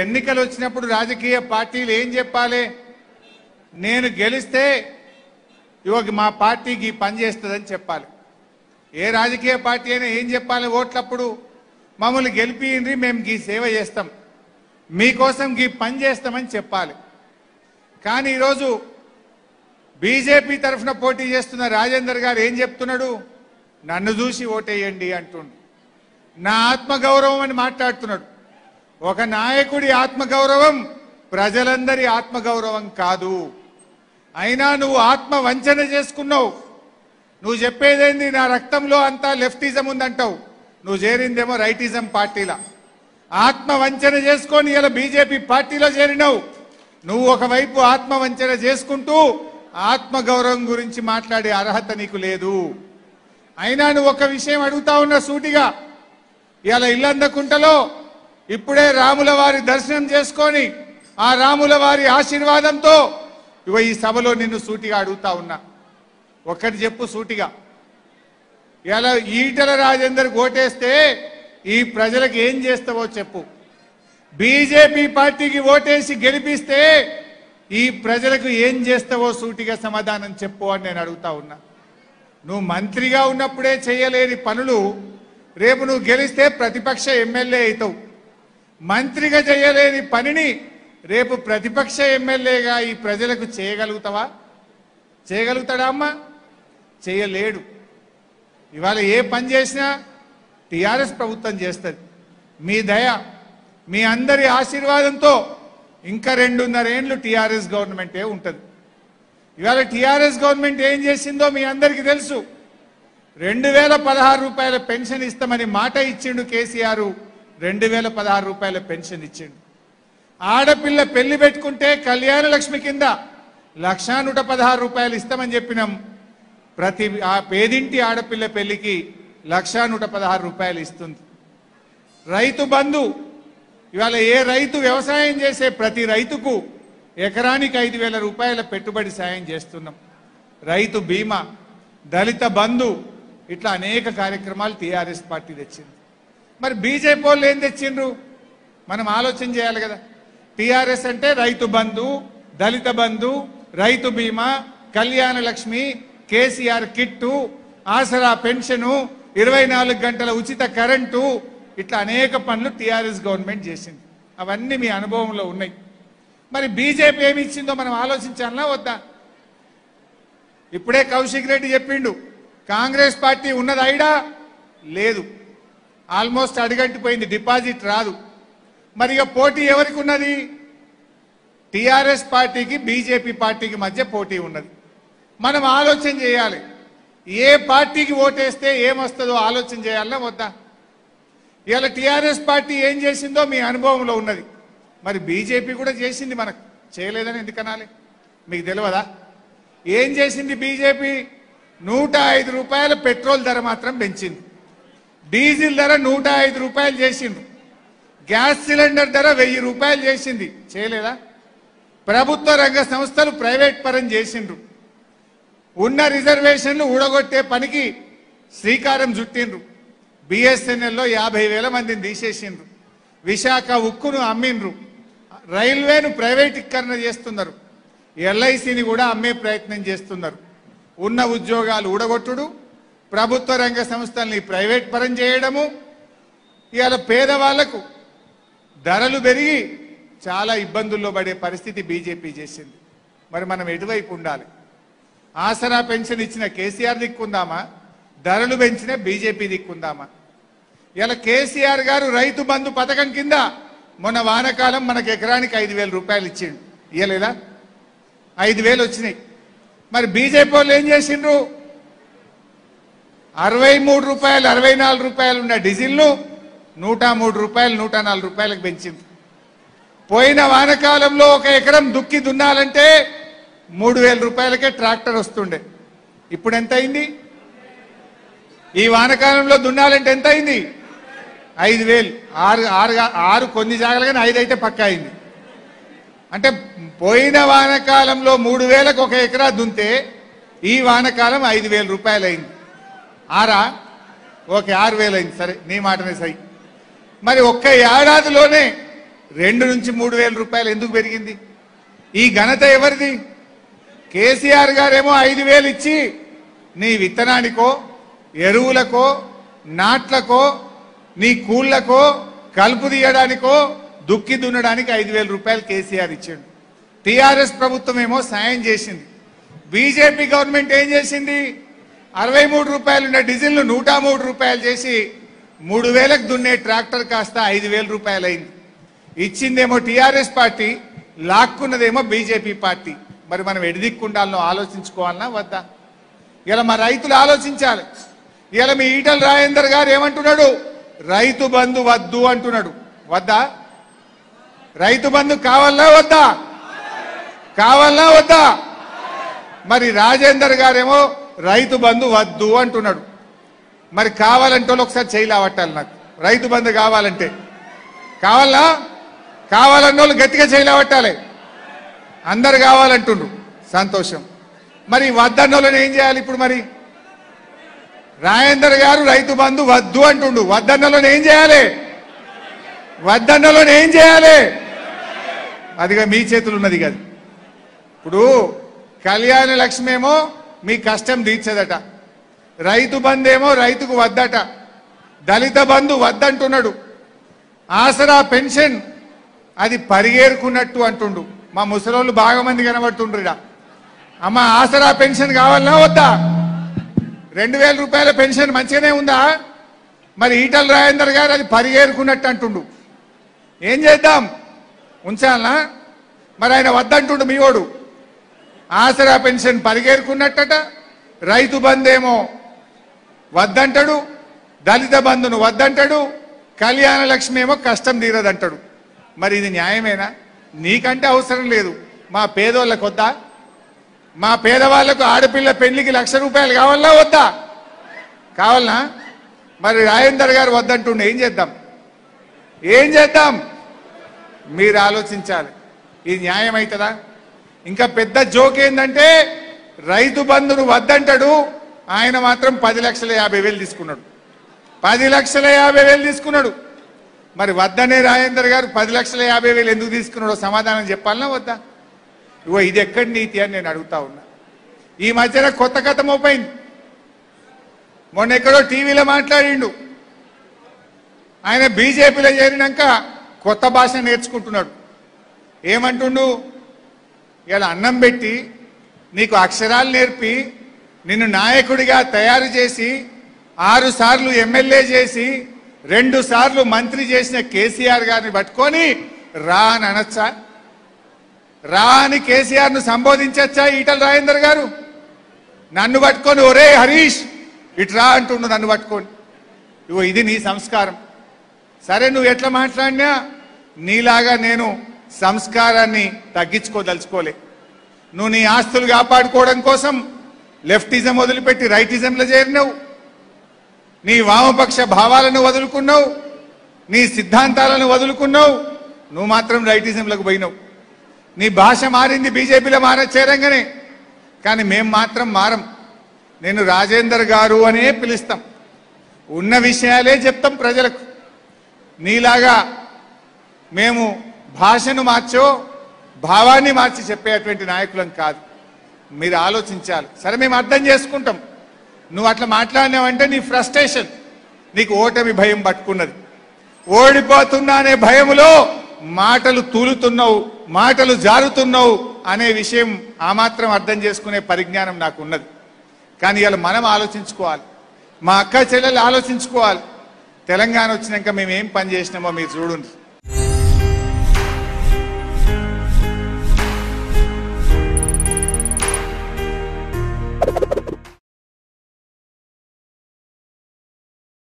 ఎన్నికలు వచ్చినప్పుడు రాజకీయ పార్టీలు ఏం చెప్పాలి నేను గెలిస్తే ఇవ్వకి మా పార్టీకి ఈ పని చేస్తుందని చెప్పాలి ఏ రాజకీయ పార్టీ అయినా ఏం చెప్పాలి ఓట్లప్పుడు మమ్మల్ని గెలిపియండి మేము గీ సేవ చేస్తాం మీకోసం గీ పని చేస్తామని చెప్పాలి కానీ ఈరోజు బీజేపీ తరఫున పోటీ చేస్తున్న రాజేందర్ గారు ఏం చెప్తున్నాడు నన్ను చూసి ఓటేయండి అంటుండు నా ఆత్మగౌరవం అని మాట్లాడుతున్నాడు ఒక నాయకుడి ఆత్మగౌరవం ప్రజలందరి ఆత్మగౌరవం కాదు అయినా నువ్వు ఆత్మ వంచన చేసుకున్నావు నువ్వు చెప్పేదేంది నా రక్తంలో అంతా లెఫ్టిజం ఉందంటావు నువ్వు చేరిందేమో రైటిజం పార్టీలా ఆత్మ వంచన చేసుకొని ఇలా బీజేపీ పార్టీలో చేరినావు నువ్వు ఒకవైపు ఆత్మ వంచన చేసుకుంటూ ఆత్మ గౌరవం గురించి మాట్లాడే అర్హత నీకు లేదు అయినా నువ్వు ఒక విషయం అడుగుతా ఉన్నా సూటిగా ఇలా ఇల్లందకుంటలో ఇప్పుడే రాముల వారి దర్శనం చేసుకొని ఆ రాముల వారి ఆశీర్వాదంతో ఇగో ఈ సభలో నిన్ను సూటిగా అడుగుతా ఉన్నా ఒక్కటి చెప్పు సూటిగా ఇలా ఈటల రాజేందర్ ఓటేస్తే ఈ ప్రజలకు ఏం చేస్తావో చెప్పు బీజేపీ పార్టీకి ఓటేసి గెలిపిస్తే ఈ ప్రజలకు ఏం చేస్తావో సూటిగా సమాధానం చెప్పు అని నేను అడుగుతా ఉన్నా నువ్వు మంత్రిగా ఉన్నప్పుడే చేయలేని పనులు రేపు నువ్వు గెలిస్తే ప్రతిపక్ష ఎమ్మెల్యే అవుతావు మంత్రిగా చేయలేని పనిని రేపు ప్రతిపక్ష ఎమ్మెల్యేగా ఈ ప్రజలకు చేయగలుగుతావా చేయగలుగుతాడా అమ్మా చేయలేడు ఇవాళ ఏ పని చేసినా టిఆర్ఎస్ ప్రభుత్వం చేస్తుంది మీ దయ మీ అందరి ఆశీర్వాదంతో ఇంకా రెండున్నర ఏండ్లు టిఆర్ఎస్ గవర్నమెంటే ఉంటుంది ఇవాళ టిఆర్ఎస్ గవర్నమెంట్ ఏం చేసిందో మీ అందరికీ తెలుసు రెండు వేల పదహారు రూపాయల పెన్షన్ ఇస్తామని మాట ఇచ్చిండు కేసీఆర్ రెండు వేల పదహారు రూపాయల పెన్షన్ ఇచ్చిండు ఆడపిల్ల పెళ్లి పెట్టుకుంటే కళ్యాణ లక్ష్మి కింద లక్షా నూట పదహారు రూపాయలు ఇస్తామని చెప్పినాం ప్రతి ఆ పేదింటి ఆడపిల్ల పెళ్లికి లక్షా నూట పదహారు రూపాయలు ఇస్తుంది రైతు బంధు ఇవాళ ఏ రైతు వ్యవసాయం చేసే ప్రతి రైతుకు ఎకరానికి ఐదు వేల రూపాయల పెట్టుబడి సాయం చేస్తున్నాం రైతు బీమా దళిత బంధు ఇట్లా అనేక కార్యక్రమాలు టీఆర్ఎస్ పార్టీ తెచ్చింది మరి బీజేపీ వాళ్ళు ఏం తెచ్చిండ్రు మనం ఆలోచన చేయాలి కదా టీఆర్ఎస్ అంటే రైతు బంధు దళిత బంధు Rythu Bima Kalyana Lakshmi KCR kit Aasara pension ఇరవై నాలుగు గంటల ఉచిత కరెంటు ఇట్లా అనేక పనులు టీఆర్ఎస్ గవర్నమెంట్ చేసింది అవన్నీ మీ అనుభవంలో ఉన్నాయి మరి బీజేపీ ఏమి ఇచ్చిందో మనం ఆలోచించాలనా వద్దా ఇప్పుడే కౌశిక్ రెడ్డి చెప్పిండు కాంగ్రెస్ పార్టీ ఉన్నది ఐడా లేదు ఆల్మోస్ట్ అడిగంటిపోయింది డిపాజిట్ రాదు మరి ఇక పోటీ ఎవరికి ఉన్నది టిఆర్ఎస్ పార్టీకి బీజేపీ పార్టీకి మధ్య పోటీ ఉన్నది మనం ఆలోచన చేయాలి ఏ పార్టీకి ఓటేస్తే ఏమొస్తుందో ఆలోచన చేయాలన్నా వద్దా ఇవాళ టిఆర్ఎస్ పార్టీ ఏం చేసిందో మీ అనుభవంలో ఉన్నది మరి బీజేపీ కూడా చేసింది మనకు చేయలేదని ఎందుకనాలి మీకు తెలియదా ఏం చేసింది బీజేపీ నూట ఐదు రూపాయల పెట్రోల్ ధర మాత్రం పెంచింది డీజిల్ ధర నూట ఐదు రూపాయలు చేసిండ్రు గ్యాస్ సిలిండర్ ధర వెయ్యి రూపాయలు చేసింది చేయలేదా ప్రభుత్వ రంగ సంస్థలు ప్రైవేట్ పరం చేసిండ్రు ఉన్న రిజర్వేషన్లు ఊడగొట్టే పనికి శ్రీకారం చుట్టిండ్రు బిఎస్ఎన్ఎల్లో యాభై వేల మందిని తీసేసిండ్రు విశాఖ ఉక్కును అమ్మిండ్రు రైల్వేను ప్రైవేటీకరణ చేస్తున్నారు ఎల్ఐసిని కూడా అమ్మే ప్రయత్నం చేస్తున్నారు ఉన్న ఉద్యోగాలు ఊడగొట్టుడు ప్రభుత్వ రంగ సంస్థల్ని ప్రైవేట్ పరం చేయడము ఇవాళ పేదవాళ్లకు ధరలు పెరిగి చాలా ఇబ్బందుల్లో పడే పరిస్థితి బీజేపీ చేసింది మరి మనం ఎటువైపు ఉండాలి ఆసరా పెన్షన్ ఇచ్చిన కేసీఆర్ దిక్కుందామా ధరలు పెంచిన బీజేపీ దిక్కుందామా ఇలా కేసీఆర్ గారు రైతు బంధు పథకం కింద మొన్న వానకాలం మనకు ఎకరానికి ఐదు వేల రూపాయలు ఇచ్చిండు ఇయ్యలేదా ఐదు వేలు వచ్చినాయి మరి బీజేపీ వాళ్ళు ఏం చేసిండ్రు అరవై మూడు రూపాయలు అరవై నాలుగు రూపాయలు ఉన్న డీజిల్ను నూట మూడు రూపాయలు నూట నాలుగు రూపాయలకు పెంచింది పోయిన వానకాలంలో ఒక ఎకరం దుక్కి దున్నాలంటే మూడు వేల రూపాయలకే ట్రాక్టర్ వస్తుండే ఇప్పుడు ఎంత అయింది ఈ వానకాలంలో దున్నాలంటే ఎంత అయింది ఐదు వేలు ఆరు ఆరు ఆరు కొన్ని జాగాలు కానీ ఐదు అయితే పక్కా అయింది అంటే పోయిన వానకాలంలో మూడు వేలకు ఒక ఎకరా దున్తే ఈ వానకాలం ఐదు వేల రూపాయలు అయింది ఆరా ఓకే ఆరు వేలు అయింది సరే నీ మాటనే సై మరి ఒక్క ఏడాదిలోనే రెండు నుంచి మూడు వేల రూపాయలు ఎందుకు పెరిగింది ఈ ఘనత ఎవరిది కేసీఆర్ గారేమో ఐదు వేలు ఇచ్చి నీ విత్తనానికో ఎరువులకో నాట్లకో నీ కూళ్ళకో కలుపు తీయడానికో దుక్కి దున్నడానికి ఐదు వేల రూపాయలు కేసీఆర్ ఇచ్చాడు టీఆర్ఎస్ ప్రభుత్వం ఏమో సాయం చేసింది బీజేపీ గవర్నమెంట్ ఏం చేసింది అరవై మూడు రూపాయలు ఉన్న డీజిల్ను నూట మూడు రూపాయలు చేసి మూడు వేలకు దున్నే ట్రాక్టర్ కాస్త ఐదు వేల రూపాయలు అయింది ఇచ్చిందేమో టీఆర్ఎస్ పార్టీ లాక్కున్నదేమో బీజేపీ పార్టీ మరి మనం ఎడిదిక్కుండాలను ఆలోచించుకోవాలనా వద్దా ఇలా మా రైతులు ఆలోచించాలి ఇలా మీ ఈటల రాజేందర్ గారు ఏమంటున్నాడు రైతు బంధు వద్దు అంటున్నాడు వద్దా రైతు బంధు కావాలా వద్దా కావాలా వద్దా మరి రాజేందర్ గారేమో రైతు బంధు వద్దు అంటున్నాడు మరి కావాలంటే వాళ్ళు ఒకసారి చేయలేవట్టాలి నాకు రైతు బంధు కావాలంటే కావాలా కావాలన్న వాళ్ళు గట్టిగా చేయలేవట్టాలి అందరు కావాలంటుండ్రు సంతోషం మరి వద్దన్న వాళ్ళని ఏం చేయాలి ఇప్పుడు మరి రాజేందర్ గారు రైతు బంధు వద్దు అంటుండు వద్దన్నలోని ఏం చేయాలి వద్దన్నలోని ఏం చేయాలి అదిగా మీ చేతులు ఉన్నది కాదు ఇప్పుడు కళ్యాణ లక్ష్మి ఏమో మీ కష్టం తీర్చదట రైతు బంధు ఏమో రైతుకు వద్దట దళిత బంధు వద్దంటున్నాడు ఆసరా పెన్షన్ అది పరిగేరుకున్నట్టు అంటుండు మా ముసలోళ్ళు బాగా మంది కనబడుతుండ్రు ఈడ. అమ్మ ఆసరా పెన్షన్ కావాలన్నా వద్దా రెండు వేల రూపాయల పెన్షన్ మంచిగానే ఉందా మరి ఈటల రాజేందర్ గారు అది పరిగేరుకున్నట్టు అంటుండు ఏం చేద్దాం ఉంచాలనా మరి ఆయన వద్దంటుండు మీ ఓడు ఆసరా పెన్షన్ పరిగేరుకున్నట్టట రైతు బంధేమో వద్దంటాడు దళిత బంధును వద్దంటాడు కళ్యాణ లక్ష్మి ఏమో కష్టం తీరదంటాడు మరి ఇది న్యాయమేనా నీకంటే అవసరం లేదు మా పేదోళ్ళకు వద్దా మా పేదవాళ్లకు ఆడపిల్ల పెళ్లికి లక్ష రూపాయలు కావాలా వద్దా కావాలనా మరి రాజేందర్ గారు వద్దంటుండే ఏం చేద్దాం ఏం చేద్దాం మీరు ఆలోచించాలి ఇది న్యాయం అవుతుందా ఇంకా పెద్ద జోక్ ఏంటంటే రైతు బంధును వద్దంటాడు ఆయన మాత్రం పది లక్షల యాభై వేలు తీసుకున్నాడు పది లక్షల యాభై వేలు తీసుకున్నాడు మరి వద్దనే రాజేందర్ గారు పది లక్షల యాభై వేలు ఎందుకు తీసుకున్నాడో సమాధానం చెప్పాలనా వద్దా ఇగో ఇది ఎక్కడి నీతి అని నేను అడుగుతా ఉన్నా ఈ మధ్యన కొత్త కథ మోపైంది మొన్న ఎక్కడో టీవీలో మాట్లాడిండు ఆయన బీజేపీలో చేరినాక కొత్త భాష నేర్చుకుంటున్నాడు ఏమంటుండు ఇలా అన్నం పెట్టి నీకు అక్షరాలు నేర్పి నిన్ను నాయకుడిగా తయారు చేసి ఆరు సార్లు ఎమ్మెల్యే చేసి రెండు సార్లు మంత్రి చేసిన కేసీఆర్ గారిని పట్టుకొని రా అని అనొచ్చా రా అని కేసీఆర్ ను సంబోధించచ్చా ఈటల రాజేందర్ గారు నన్ను పట్టుకొని ఒరే హరీష్ ఇటు రా అంటుండు నన్ను పట్టుకొని ఇగో ఇది నీ సంస్కారం సరే నువ్వు ఎట్లా మాట్లాడినా నీలాగా నేను సంస్కారాన్ని తగ్గించుకోదలుచుకోలే నువ్వు నీ ఆస్తులు కాపాడుకోవడం కోసం లెఫ్టిజం వదిలిపెట్టి రైటిజంలో చేరినావు నీ వామపక్ష భావాలను వదులుకున్నావు నీ సిద్ధాంతాలను వదులుకున్నావు నువ్వు మాత్రం రైటిజంలకు పోయినావు నీ భాష మారింది బీజేపీలో మార చేరంగానే కానీ మేం మాత్రం మారం నేను రాజేందర్ గారు అనే పిలుస్తాం ఉన్న విషయాలే చెప్తాం ప్రజలకు నీలాగా మేము భాషను మార్చో భావాన్ని మార్చి చెప్పేటువంటి నాయకులం కాదు మీరు ఆలోచించాలి సరే మేము అర్థం చేసుకుంటాం నువ్వు అట్లా మాట్లాడినావంటే నీ ఫ్రస్ట్రేషన్ నీకు ఓటమి భయం పట్టుకున్నది ఓడిపోతున్నా అనే భయములో మాటలు తూలుతున్నావు మాటలు జారుతున్నావు అనే విషయం ఆ మాత్రం అర్థం చేసుకునే పరిజ్ఞానం నాకు ఉన్నది కానీ ఇలా మనం ఆలోచించుకోవాలి మా అక్క చెల్లెలు ఆలోచించుకోవాలి తెలంగాణ వచ్చినాక మేము ఏం పని చేసినామో మీరు చూడండి